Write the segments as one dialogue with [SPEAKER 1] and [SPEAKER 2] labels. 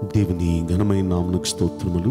[SPEAKER 1] దేవుని ఘనమైన నామమునకు స్తోత్రములు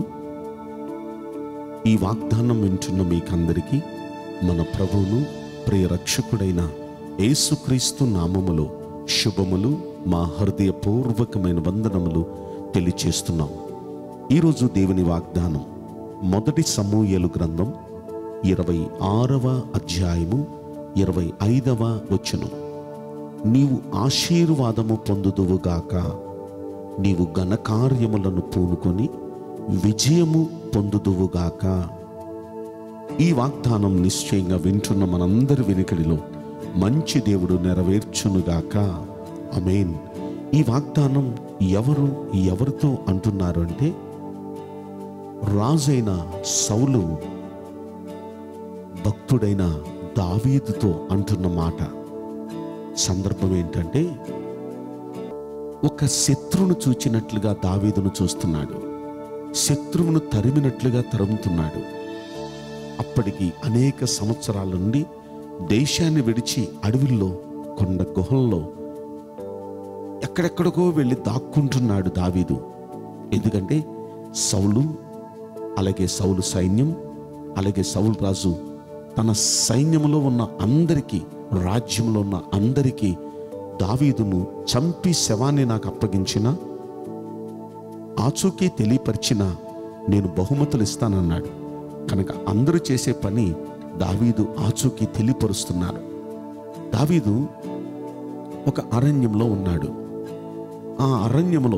[SPEAKER 1] ఈ వాగ్దానం వింటున్న మీకందరికీ మన ప్రభువును ప్రియ రక్షకుడైన యేసుక్రీస్తు నామములో శుభములు మా హృదయపూర్వకమైన వందనములు తెలియచేస్తున్నాం ఈరోజు దేవుని వాగ్దానం మొదటి సమూహలు గ్రంథం ఇరవై ఆరవ అధ్యాయము ఇరవై ఐదవ వచనం నీవు ఆశీర్వాదము పొందుదువుగాక నీవు ఘనకార్యములను పూనుకొని విజయము పొందుదువుగాక ఈ వాగ్దానం నిశ్చయంగా వింటున్న మనందరి వెనుకడిలో మంచి దేవుడు నెరవేర్చునుగాక అమేన్ ఈ వాగ్దానం ఎవరు ఎవరితో అంటున్నారు అంటే రాజైన సౌలు భక్తుడైన దావీదుతో అంటున్న మాట సందర్భం ఏంటంటే ఒక శత్రువును చూచినట్లుగా దావీదును చూస్తున్నాడు శత్రువును తరిమినట్లుగా తరుముతున్నాడు అప్పటికి అనేక సంవత్సరాల నుండి దేశాన్ని విడిచి అడవిల్లో కొండ గుహల్లో ఎక్కడెక్కడికో వెళ్ళి దాక్కుంటున్నాడు దావీదు ఎందుకంటే సౌలు అలాగే సౌలు సైన్యం అలాగే సౌలు రాజు తన సైన్యంలో ఉన్న అందరికీ రాజ్యంలో ఉన్న అందరికీ దావీదును చంపి శవాన్ని నాకు అప్పగించిన ఆచూకీ తెలియపరిచిన నేను బహుమతులు ఇస్తానన్నాడు కనుక అందరూ చేసే పని దావీదు ఆచూకీ తెలియపరుస్తున్నారు దావీదు ఒక అరణ్యంలో ఉన్నాడు ఆ అరణ్యంలో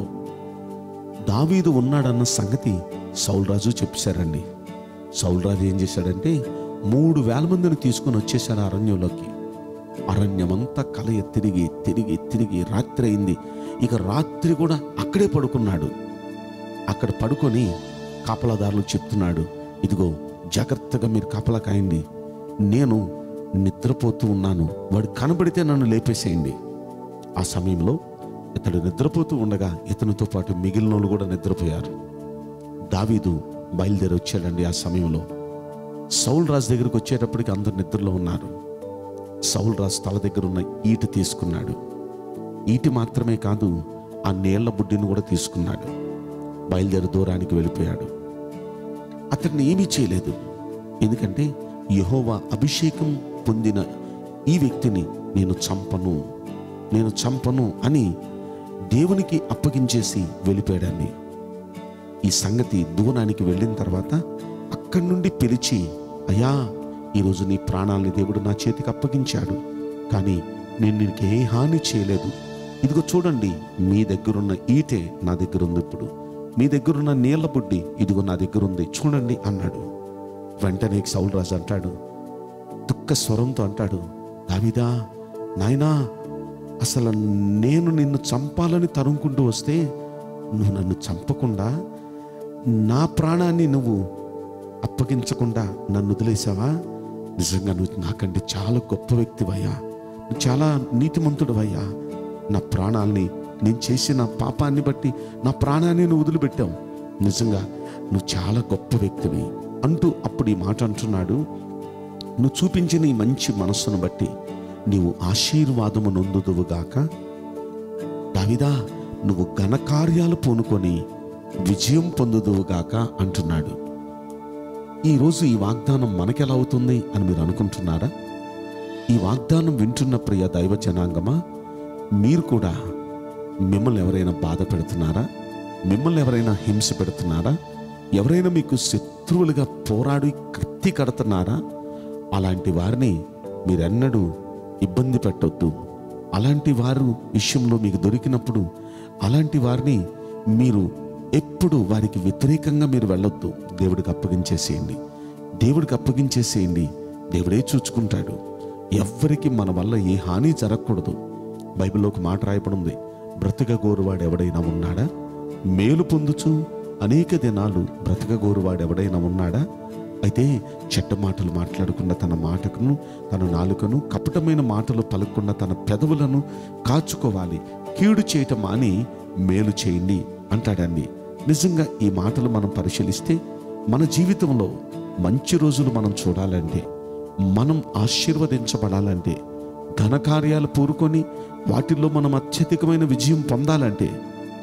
[SPEAKER 1] దావీదు ఉన్నాడన్న సంగతి సౌల్రాజు చెప్పారండి సౌల్రాజు ఏం చేశాడంటే మూడు వేల మందిని తీసుకుని వచ్చేసాడు ఆ అరణ్యంలోకి అరణ్యమంతా కలయ తిరిగి తిరిగి తిరిగి రాత్రి అయింది ఇక రాత్రి కూడా అక్కడే పడుకున్నాడు అక్కడ పడుకొని కాపలాదారులు చెప్తున్నాడు ఇదిగో జాగ్రత్తగా మీరు కాపలా కాయండి నేను నిద్రపోతూ ఉన్నాను వాడు కనబడితే నన్ను లేపేసేయండి ఆ సమయంలో ఇతడు నిద్రపోతూ ఉండగా ఇతనితో పాటు మిగిలిన వాళ్ళు కూడా నిద్రపోయారు దావీదు బయలుదేరి వచ్చాడండి ఆ సమయంలో సౌల్ రాజు దగ్గరికి వచ్చేటప్పటికి అందరు నిద్రలో ఉన్నారు సౌల్ రాజు తల దగ్గర ఉన్న ఈట తీసుకున్నాడు ఈటి మాత్రమే కాదు ఆ నీళ్ల బుడ్డిని కూడా తీసుకున్నాడు బయలుదేరి దూరానికి వెళ్ళిపోయాడు అతన్ని ఏమీ చేయలేదు ఎందుకంటే యహోవా అభిషేకం పొందిన ఈ వ్యక్తిని నేను చంపను నేను చంపను అని దేవునికి అప్పగించేసి వెళ్ళిపోయాడండి ఈ సంగతి దూరానికి వెళ్ళిన తర్వాత అక్కడి నుండి పిలిచి అయ్యా ఈరోజు నీ ప్రాణాలని దేవుడు నా చేతికి అప్పగించాడు కానీ నేను నీకు ఏ హాని చేయలేదు ఇదిగో చూడండి మీ దగ్గరున్న ఈటే నా దగ్గర ఉంది ఇప్పుడు మీ దగ్గరున్న నీళ్ల బుడ్డి ఇదిగో నా దగ్గర ఉంది చూడండి అన్నాడు వెంటనే సౌల్ రాజు అంటాడు దుఃఖ స్వరంతో అంటాడు దావిదా నాయనా అసలు నేను నిన్ను చంపాలని తరుముకుంటూ వస్తే నువ్వు నన్ను చంపకుండా నా ప్రాణాన్ని నువ్వు అప్పగించకుండా నన్ను వదిలేసావా నిజంగా నువ్వు నాకంటే చాలా గొప్ప వ్యక్తివయ్యా నువ్వు చాలా నీతిమంతుడవయ్యా నా ప్రాణాల్ని నేను చేసిన పాపాన్ని బట్టి నా ప్రాణాన్ని నువ్వు వదిలిపెట్టావు నిజంగా నువ్వు చాలా గొప్ప వ్యక్తివి అంటూ అప్పుడు ఈ మాట అంటున్నాడు నువ్వు చూపించిన ఈ మంచి మనస్సును బట్టి నీవు ఆశీర్వాదము నొందుదువుగాక దావిదా నువ్వు ఘనకార్యాలు పూనుకొని విజయం పొందుదువుగాక అంటున్నాడు ఈరోజు ఈ వాగ్దానం మనకెలా అవుతుంది అని మీరు అనుకుంటున్నారా ఈ వాగ్దానం వింటున్న ప్రియ దైవ జనాంగమా మీరు కూడా మిమ్మల్ని ఎవరైనా బాధ పెడుతున్నారా మిమ్మల్ని ఎవరైనా హింస పెడుతున్నారా ఎవరైనా మీకు శత్రువులుగా పోరాడి కత్తి కడుతున్నారా అలాంటి వారిని మీరెన్నడూ ఇబ్బంది పెట్టొద్దు అలాంటి వారు విషయంలో మీకు దొరికినప్పుడు అలాంటి వారిని మీరు ఎప్పుడు వారికి వ్యతిరేకంగా మీరు వెళ్ళొద్దు దేవుడికి అప్పగించేసేయండి దేవుడికి అప్పగించేసేయండి దేవుడే చూచుకుంటాడు ఎవ్వరికి మన వల్ల ఏ హాని జరగకూడదు బైబిల్లో ఒక మాట రాయబడింది బ్రతకగోరువాడు ఎవడైనా ఉన్నాడా మేలు పొందుచు అనేక దినాలు బ్రతకగోరువాడు ఎవడైనా ఉన్నాడా అయితే చెడ్డ మాటలు మాట్లాడకుండా తన మాటకును తన నాలుకను కపటమైన మాటలు పలకకుండా తన పెదవులను కాచుకోవాలి కీడు చేయటం మాని మేలు చేయండి అంటాడండి నిజంగా ఈ మాటలు మనం పరిశీలిస్తే మన జీవితంలో మంచి రోజులు మనం చూడాలంటే మనం ఆశీర్వదించబడాలంటే ఘనకార్యాలు పూరుకొని వాటిల్లో మనం అత్యధికమైన విజయం పొందాలంటే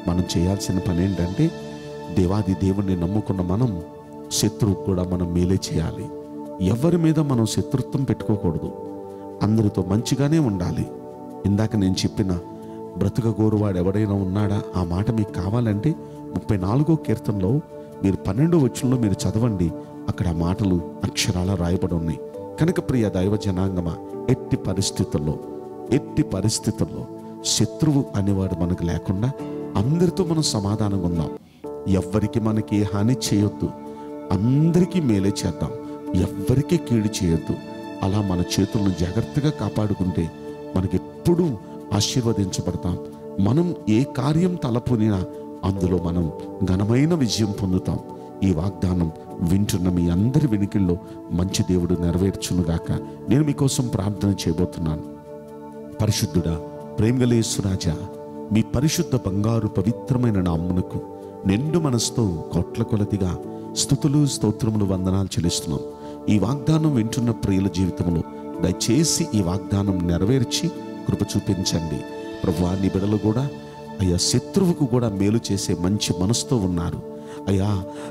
[SPEAKER 1] మనం చేయాల్సిన పని ఏంటంటే దేవాది దేవుణ్ణి నమ్ముకున్న మనం శత్రువుకు కూడా మనం మేలే చేయాలి ఎవరి మీద మనం శత్రుత్వం పెట్టుకోకూడదు అందరితో మంచిగానే ఉండాలి ఇందాక నేను చెప్పిన బ్రతుక గోరువాడు ఎవడైనా ఉన్నాడా ఆ మాట మీకు కావాలంటే ముప్పై నాలుగో కీర్తనలో మీరు పన్నెండో వచ్చంలో మీరు చదవండి అక్కడ ఆ మాటలు అక్షరాల రాయబడి ఉన్నాయి కనుక ప్రియ దైవ జనాంగమా ఎట్టి పరిస్థితుల్లో ఎట్టి పరిస్థితుల్లో శత్రువు అనేవాడు మనకు లేకుండా అందరితో మనం సమాధానంగా ఉందాం ఎవ్వరికి మనకి ఏ హాని చేయొద్దు అందరికీ మేలే చేద్దాం ఎవ్వరికీ కీడు చేయొద్దు అలా మన చేతులను జాగ్రత్తగా కాపాడుకుంటే మనకెప్పుడూ ఆశీర్వదించబడతాం మనం ఏ కార్యం తలపునినా అందులో మనం ఘనమైన విజయం పొందుతాం ఈ వాగ్దానం వింటున్న మీ అందరి వెనుకల్లో మంచి దేవుడు నెరవేర్చునుగాక నేను మీకోసం ప్రార్థన చేయబోతున్నాను పరిశుద్ధుడా ప్రేమగలేశ్వరాజా మీ పరిశుద్ధ బంగారు పవిత్రమైన నామ్మునకు నిండు మనసుతో కోట్ల కొలతిగా స్థుతులు స్తోత్రములు వందనాలు చెల్లిస్తున్నాం ఈ వాగ్దానం వింటున్న ప్రియుల జీవితంలో దయచేసి ఈ వాగ్దానం నెరవేర్చి కృప చూపించండి ప్రభు నీ బిడలు కూడా అయ్యా శత్రువుకు కూడా మేలు చేసే మంచి మనసుతో ఉన్నారు అయ్యా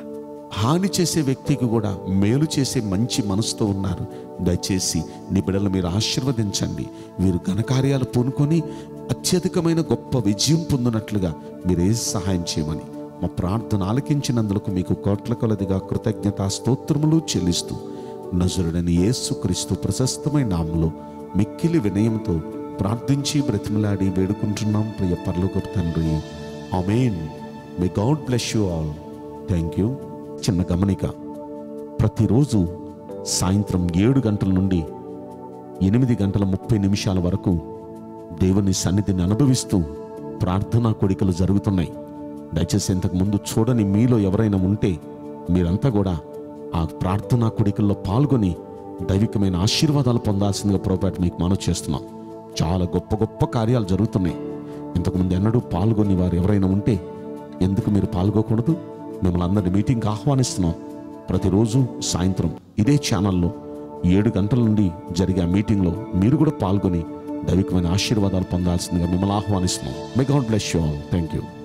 [SPEAKER 1] హాని చేసే వ్యక్తికి కూడా మేలు చేసే మంచి మనసుతో ఉన్నారు దయచేసి నీ బిడ్డలు మీరు ఆశీర్వదించండి వీరు ఘనకార్యాలు పూనుకొని అత్యధికమైన గొప్ప విజయం పొందినట్లుగా మీరే సహాయం చేయమని మా ప్రార్థన ఆలకించినందులకు మీకు కోట్ల కొలదిగా కృతజ్ఞతా స్తోత్రములు చెల్లిస్తూ నజరుడని యేసుక్రీస్తు ప్రశస్తమైన నామంలో మిక్కిలి వినయంతో ప్రార్థించి బ్రతిమలాడి వేడుకుంటున్నాం ప్రియ పర్లోకపు తండ్రి amen may God bless you all thank you చిన్న గమనిక ప్రతిరోజు సాయంత్రం ఏడు గంటల నుండి ఎనిమిది గంటల ముప్పై నిమిషాల వరకు దేవుని సన్నిధిని అనుభవిస్తూ ప్రార్థనా కోడికలు జరుగుతున్నాయి దయచేసి ఇంతకు ముందు చూడని మీలో ఎవరైనా ఉంటే మీరంతా కూడా ఆ ప్రార్థనా కోడికల్లో పాల్గొని దైవికమైన ఆశీర్వాదాలు పొందాల్సిందిగా ప్రోపేట మీకు మనవి చేస్తున్నాం చాలా గొప్ప గొప్ప కార్యాలు జరుగుతున్నాయి ఇంతకుముందు ఎన్నడూ పాల్గొని వారు ఎవరైనా ఉంటే ఎందుకు మీరు పాల్గొకూడదు మిమ్మల్ని అందరిని మీటింగ్కి ఆహ్వానిస్తున్నాం ప్రతిరోజు సాయంత్రం ఇదే ఛానల్లో ఏడు గంటల నుండి జరిగే ఆ మీటింగ్లో మీరు కూడా పాల్గొని దైవికమైన ఆశీర్వాదాలు పొందాల్సిందిగా మిమ్మల్ని ఆహ్వానిస్తున్నాం may God bless you all thank you